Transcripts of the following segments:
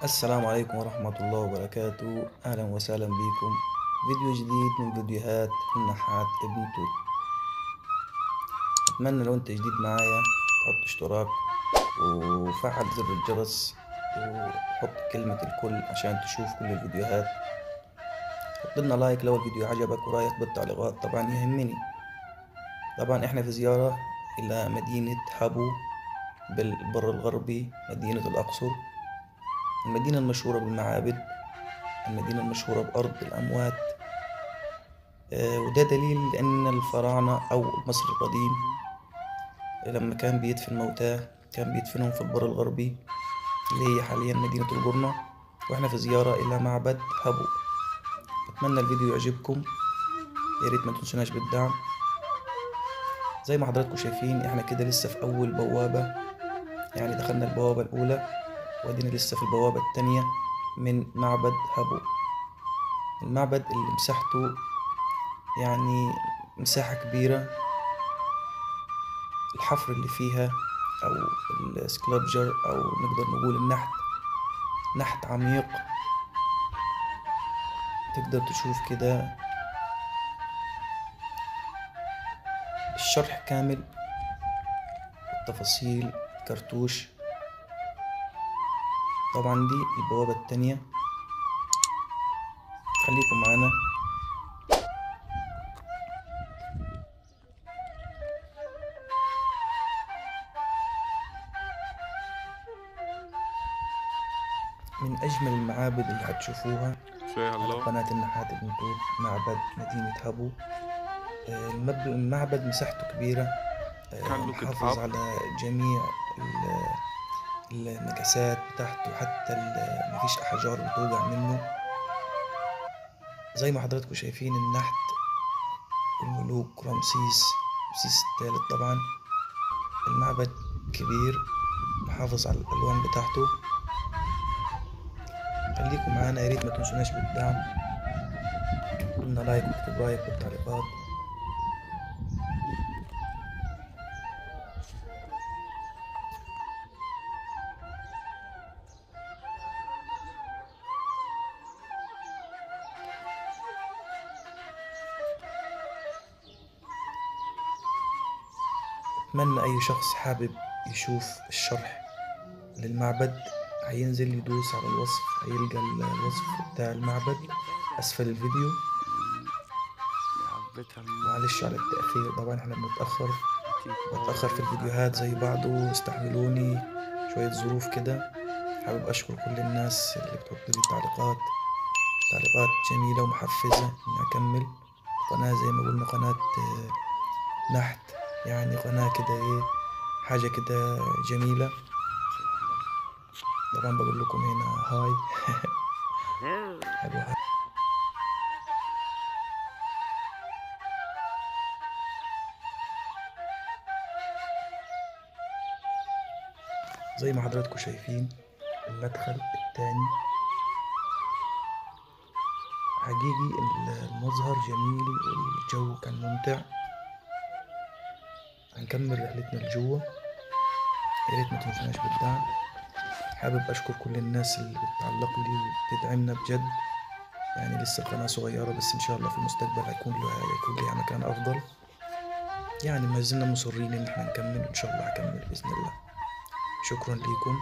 السلام عليكم ورحمة الله وبركاته أهلا وسهلا بكم فيديو جديد من فيديوهات النحات ابن توت أتمنى لو أنت جديد معايا تحط اشتراك وفعل زر الجرس وحط كلمة الكل عشان تشوف كل الفيديوهات حط لنا لايك لو الفيديو عجبك ورايك بالتعليقات طبعا يهمني طبعا احنا في زيارة إلى مدينة هابو بالبر الغربي مدينة الأقصر المدينة المشهورة بالمعابد المدينة المشهورة بأرض الأموات آه، وده دليل أن الفراعنة أو مصر القديم لما كان بيدفن موتاه كان بيدفنهم في البر الغربي اللي هي حاليا مدينة الجرنة واحنا في زيارة إلى معبد هابو أتمنى الفيديو يعجبكم يا ريت ما تنسوناش بالدعم زي ما حضراتكم شايفين احنا كده لسه في أول بوابة يعني دخلنا البوابة الأولى وادينا لسه في البوابة التانية من معبد هابو المعبد اللي مساحته يعني مساحة كبيرة الحفر اللي فيها أو السكلابجر أو نقدر نقول النحت نحت عميق تقدر تشوف كده الشرح كامل التفاصيل كرتوش طبعا دي البوابة التانية خليكم معانا من أجمل المعابد اللي هتشوفوها Say على hello. قناة النحات ابن توت معبد مدينة هابو آه، المب- المعبد مساحته كبيرة آه، كان look it محافظ up. على جميع ال- النكسات بتاعته حتى ال- مفيش أحجار بتوجع منه زي ما حضراتكم شايفين النحت الملوك رمسيس رمسيس الثالث طبعا المعبد كبير محافظ على الألوان بتاعته خليكم معانا يا ريت ما تنسوناش بالدعم قلنا لايك واكتب رايك بالتعليقات أتمنى أي شخص حابب يشوف الشرح للمعبد هينزل يدوس على الوصف هيلقى ال- الوصف بتاع المعبد أسفل الفيديو حبيتها معلش على التأخير طبعا احنا بنتأخر الموتيف. بتأخر في الفيديوهات زي بعضه استحملوني شوية ظروف كده حابب أشكر كل الناس اللي بتحط لي تعليقات تعليقات جميلة ومحفزة إني أكمل قناة زي ما قلنا قناة آه، نحت يعني قناة كده إيه حاجة كده جميلة طبعا بقول لكم هنا هاي حلو هاي. زي ما حضراتكم شايفين المدخل التاني حقيقي المظهر جميل والجو كان ممتع هنكمل رحلتنا لجوه يا ريت ما تنسوناش بالدعم حابب اشكر كل الناس اللي بتعلق لي وبتدعمنا بجد يعني لسه القناة صغيرة بس ان شاء الله في المستقبل هيكون لها هيكون لها مكان افضل يعني ما زلنا مصرين ان احنا نكمل ان شاء الله هكمل باذن الله شكرا لكم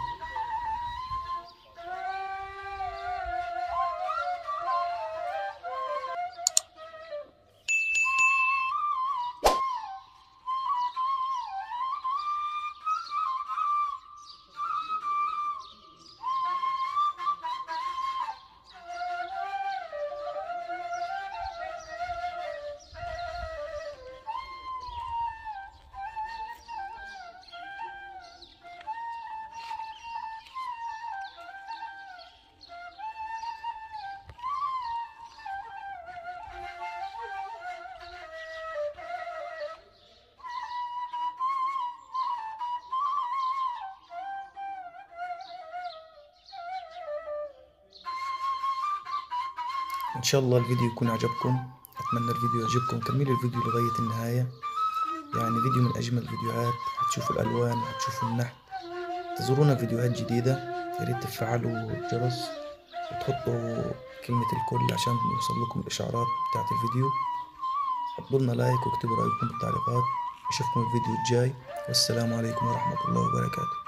ان شاء الله الفيديو يكون عجبكم اتمنى الفيديو يعجبكم كملوا الفيديو لغاية النهاية يعني فيديو من اجمل الفيديوهات هتشوفوا الالوان هتشوفوا النحت تزورونا فيديوهات جديدة ياريت تفعلوا الجرس وتحطوا كلمة الكل عشان يوصل لكم الإشعارات بتاعت الفيديو حطوا لنا لايك واكتبوا رأيكم بالتعليقات نشوفكم الفيديو الجاي والسلام عليكم ورحمة الله وبركاته